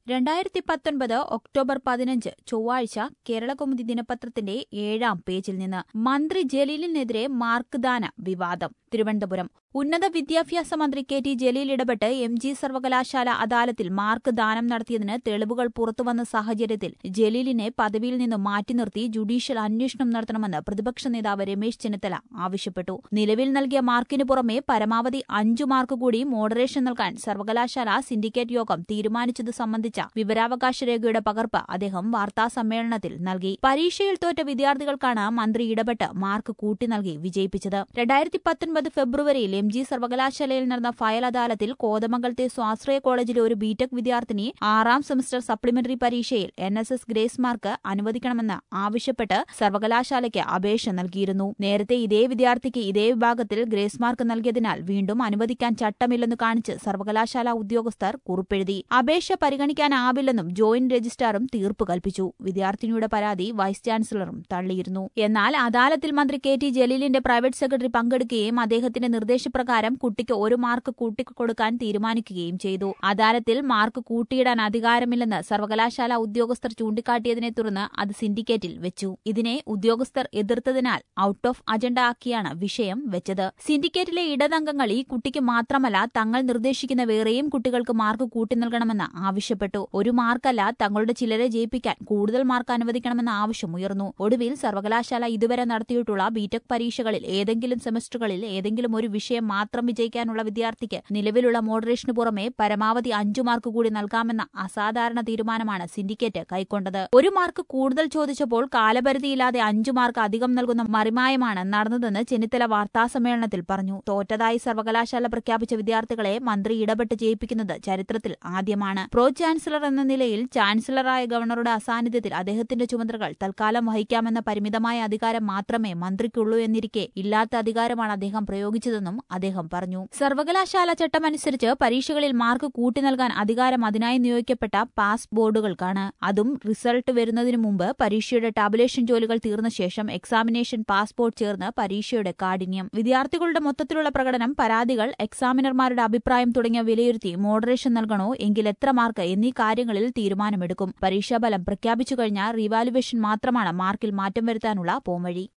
രണ്ടായിരത്തി പത്തൊൻപത് ഒക്ടോബർ പതിനഞ്ച് ചൊവ്വാഴ്ച കേരളകൗമുദി ദിനപത്രത്തിന്റെ ഏഴാം പേജിൽ നിന്ന് മന്ത്രി ജലീലിനെതിരെ മാർക്ക് ദാന വിവാദം തിരുവനന്തപുരം ഉന്നത വിദ്യാഭ്യാസ മന്ത്രി കെ ടി ജലീൽ ഇടപെട്ട് എം ജി സർവകലാശാല അദാലത്തിൽ മാർക്ക് ദാനം നടത്തിയതിന് തെളിവുകൾ പുറത്തുവന്ന സാഹചര്യത്തിൽ ജലീലിനെ പദവിയിൽ നിന്ന് മാറ്റി നിർത്തി ജുഡീഷ്യൽ അന്വേഷണം നടത്തണമെന്ന് പ്രതിപക്ഷ നേതാവ് രമേശ് ചെന്നിത്തല ആവശ്യപ്പെട്ടു നിലവിൽ നൽകിയ മാർക്കിന് പുറമെ പരമാവധി അഞ്ചു മാർക്ക് കൂടി മോഡറേഷൻ നൽകാൻ സർവകലാശാല സിൻഡിക്കേറ്റ് യോഗം തീരുമാനിച്ചത് സംബന്ധിച്ച വിവരാവകാശ രേഖയുടെ പകർപ്പ് അദ്ദേഹം വാർത്താ സമ്മേളനത്തിൽ നൽകി പരീക്ഷയിൽ തോറ്റ വിദ്യാർത്ഥികൾക്കാണ് മന്ത്രി ഇടപെട്ട് മാർക്ക് കൂട്ടി നൽകി വിജയിപ്പിച്ചത് രണ്ടായിരത്തി പത്തൊൻപത് ഫെബ്രുവരിയിൽ എം ജി സർവകലാശാലയിൽ നടന്ന ഫയൽ അദാലത്തിൽ കോതമംഗലത്തെ സ്വാശ്രയ കോളേജിലെ ഒരു ബിടെക് വിദ്യാർത്ഥിനി ആറാം സെമസ്റ്റർ സപ്ലിമെന്ററി പരീക്ഷയിൽ N S S grace mark അനുവദിക്കണമെന്ന് ആവശ്യപ്പെട്ട് സർവകലാശാലയ്ക്ക് അപേക്ഷ നൽകിയിരുന്നു നേരത്തെ ഇതേ വിദ്യാർത്ഥിക്ക് ഇതേ വിഭാഗത്തിൽ ഗ്രേസ് മാർക്ക് നൽകിയതിനാൽ വീണ്ടും അനുവദിക്കാൻ ചട്ടമില്ലെന്ന് കാണിച്ച് സർവകലാശാല ഉദ്യോഗസ്ഥർ കുറിപ്പെഴുതി അപേക്ഷ പരിഗണിക്കാനാവില്ലെന്നും ജോയിന്റ് രജിസ്ട്രാറും തീർപ്പ് കൽപ്പിച്ചു വിദ്യാർത്ഥിനിയുടെ പരാതി വൈസ് ചാൻസലറും തള്ളിയിരുന്നു എന്നാൽ അദാലത്തിൽ മന്ത്രി കെ ടി ജലീലിന്റെ പ്രൈവറ്റ് സെക്രട്ടറി പങ്കെടുക്കുകയും അദ്ദേഹത്തിന്റെ നിർദ്ദേശപ്രകാരം കുട്ടിക്ക് ഒരു മാർക്ക് കൂട്ടിക്കൊടുക്കാൻ തീരുമാനിക്കുകയും ചെയ്തു അദാലത്തിൽ മാർക്ക് കൂട്ടിയിടാൻ അധികാരമില്ലെന്ന് സർവകലാശാല ഉദ്യോഗസ്ഥർ ചൂണ്ടിക്കാട്ടിയതിനെ തുടർന്ന് അത് സിൻഡിക്കേറ്റിൽ വെച്ചു ഇതിനെ ഉദ്യോഗസ്ഥർ എതിർത്തതിനാൽ ഔട്ട് ഓഫ് അജണ്ട ആക്കിയാണ് വിഷയം വെച്ചത് സിൻഡിക്കേറ്റിലെ ഇടതംഗങ്ങൾ ഈ കുട്ടിക്ക് മാത്രമല്ല തങ്ങൾ നിർദ്ദേശിക്കുന്ന വേറെയും കുട്ടികൾക്ക് മാർക്ക് കൂട്ടി നൽകണമെന്ന് ആവശ്യപ്പെട്ടു ഒരു മാർക്കല്ല തങ്ങളുടെ ചിലരെ ജയിപ്പിക്കാൻ കൂടുതൽ മാർക്ക് അനുവദിക്കണമെന്ന ആവശ്യം ഉയർന്നു ഒടുവിൽ സർവകലാശാല ഇതുവരെ നടത്തിയിട്ടുള്ള ബിടെക് പരീക്ഷകളിൽ ഏതെങ്കിലും സെമസ്റ്ററുകളിൽ ഏതെങ്കിലും ഒരു വിഷയം മാത്രം വിജയിക്കാനുള്ള വിദ്യാർത്ഥിക്ക് നിലവിലുള്ള മോഡറേഷന് പുറമെ പരമാവധി അഞ്ചു മാർക്ക് കൂടി നൽകാമെന്ന അസാധാരണ തീരുമാനമാണ് സിൻഡിക്കേറ്റ് കൈക്കൊണ്ടത് ഒരു മാർക്ക് കൂടുതൽ ചോദിച്ചപ്പോൾ കാലപരിധിയില്ലാതെ അഞ്ചു മാർക്ക് അധികം നൽകുന്ന മറിമായമാണ് നടന്നതെന്ന് ചെന്നിത്തല വാർത്താസമ്മേളനത്തിൽ പറഞ്ഞു തോറ്റതായി സർവകലാശാല പ്രഖ്യാപിച്ച വിദ്യാർത്ഥികളെ മന്ത്രി ഇടപെട്ട് ജയിപ്പിക്കുന്നത് ചരിത്രത്തിൽ ആദ്യമാണ് പ്രോ ചാൻസലർ എന്ന നിലയിൽ ചാൻസലറായ ഗവർണറുടെ അസാന്നിധ്യത്തിൽ അദ്ദേഹത്തിന്റെ ചുമതലകൾ തൽക്കാലം വഹിക്കാമെന്ന പരിമിതമായ അധികാരം മാത്രമേ മന്ത്രിക്കുള്ളൂ എന്നിരിക്കെ ഇല്ലാത്ത അധികാരമാണ് അദ്ദേഹം പ്രയോഗിച്ചതെന്നും അദ്ദേഹം പറഞ്ഞു സർവകലാശാല ചട്ടമനുസരിച്ച് പരീക്ഷകളിൽ മാർക്ക് കൂട്ടി നൽകാൻ അധികാരം അതിനായി നിയോഗിക്കപ്പെട്ട പാസ് ബോർഡുകൾക്കാണ് അതും റിസൾട്ട് വരുന്നതിനു മുമ്പ് പരീക്ഷയുടെ ടാബുലേഷൻ ജോലികൾ തീർന്ന ശേഷം എക്സാമിനേഷൻ പാസ്പോർട്ട് ചേർന്ന് പരീക്ഷയുടെ കാഠിന്യം വിദ്യാർത്ഥികളുടെ മൊത്തത്തിലുള്ള പ്രകടനം പരാതികൾ എക്സാമിനർമാരുടെ അഭിപ്രായം തുടങ്ങിയ വിലയിരുത്തി മോഡറേഷൻ നൽകണോ എങ്കിൽ എത്ര മാർക്ക് എന്നീ കാര്യങ്ങളിൽ തീരുമാനമെടുക്കും പരീക്ഷാഫലം പ്രഖ്യാപിച്ചു കഴിഞ്ഞാൽ റീവാലുവേഷൻ മാത്രമാണ് മാർക്കിൽ മാറ്റം വരുത്താനുള്ള പോംവഴി